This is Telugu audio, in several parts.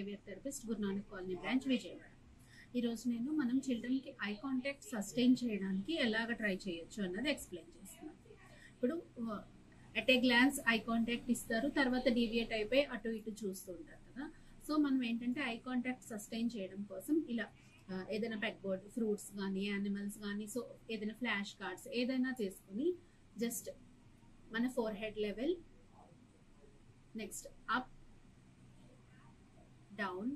behaviour therapist Guru Nanak colony branch Vijayawada ఈరోజు నేను మనం చిల్డ్రన్కి ఐ కాంటాక్ట్ సస్టైన్ చేయడానికి ఎలాగ ట్రై చేయొచ్చు అన్నది ఎక్స్ప్లెయిన్ చేస్తున్నాను ఇప్పుడు at a glance eye contact ఇస్తారు తర్వాత డీవియేట్ అయిపోయి అటు ఇటు చూస్తూ ఉంటారు కదా సో మనం ఏంటంటే ఐ కాంటాక్ట్ సస్టైన్ చేయడం కోసం ఇలా ఆ, ఏదైనా పెట్ బోర్డ్ ఫ్రూట్స్ కానీ యానిమల్స్ కానీ సో ఏదైనా ఫ్లాష్ కార్డ్స్ ఏదైనా తీసుకుని జస్ట్ మన forehead level next up down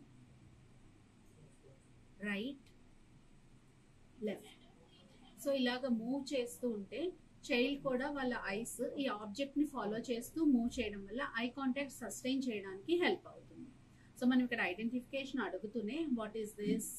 right left so ఇలాగ మూవ్ చేస్తూ ఉంటే చైల్డ్ కూడా వాళ్ళ ఐస్ ఈ ఆబ్జెక్ట్ ని ఫాలో చేస్తూ మూవ్ చేయడం వల్ల ఐ కాంటాక్ట్ సస్టైన్ చేయడానికి హెల్ప్ అవుతుంది సో మనం ఇక్కడ ఐడెంటిఫికేషన్ అడుగుతూనే వాట్ ఈస్ దిస్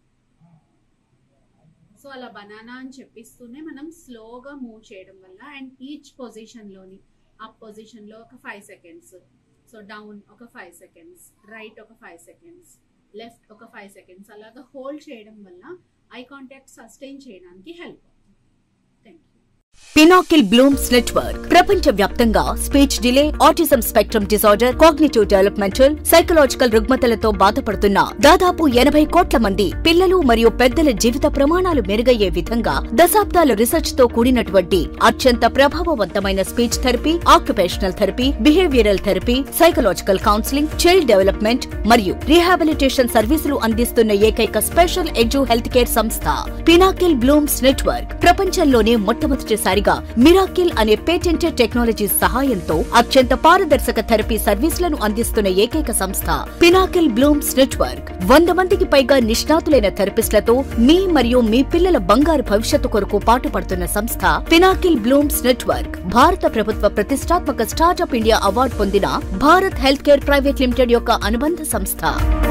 సో అలా బనానా అని చెప్పిస్తూనే మనం స్లోగా మూవ్ చేయడం వల్ల అండ్ ఈచ్ పొజిషన్లోని అప్ పొజిషన్లో ఒక ఫైవ్ సెకండ్స్ సో డౌన్ ఒక ఫైవ్ సెకండ్స్ రైట్ ఒక ఫైవ్ సెకండ్స్ లెఫ్ట్ ఒక ఫైవ్ సెకండ్స్ అలాగా హోల్డ్ చేయడం వల్ల ఐ కాంటాక్ట్ సస్టైన్ చేయడానికి హెల్ప్ అవుతుంది thank you Pinnacle Blooms Network ప్రపంచ వ్యాప్తంగా speech delay autism spectrum disorder cognitive developmental psychological రుగ్మతలతో బాధపడుతున్న దాదాపు ఎనభై కోట్ల మంది పిల్లలు మరియు పెద్దల జీవిత ప్రమాణాలు మెరుగయ్యే విధంగా దశాబ్దాల రీసెర్చ్ తో కూడినటువంటి అత్యంత ప్రభావవంతమైన speech therapy occupational therapy behavioural therapy psychological counselling child development మరియు రీహాబిలిటేషన్ సర్వీసులు అందిస్తున్న ఏకైక స్పెషల్ ఎడ్యు హెల్త్ కేర్ సంస్థ పినాకిల్ బ్లూమ్స్ నెట్వర్క్ ప్రపంచంలోనే మొట్టమొదటిసారిగా మిరాకిల్ అనే పేటెంటెడ్ టెక్నాలజీ సహాయంతో అత్యంత పారదర్శక థెరపీ సర్వీసులను అందిస్తున్న ఏకైక సంస్థ పినాకిల్ బ్లూమ్స్ నెట్వర్క్ వంద మందికి పైగా నిష్ణాతులైన థెరపిస్టులతో మీ మరియు మీ పిల్లల బంగారు భవిష్యత్తు కొరకు పాటుపడుతున్న సంస్థ పినాకిల్ బ్లూమ్స్ నెట్వర్క్ భారత ప్రభుత్వ ప్రతిష్టాత్మక స్టార్టప్ ఇండియా అవార్డు పొందిన Bharat health care private limited యొక్క అనుబంధ సంస్థ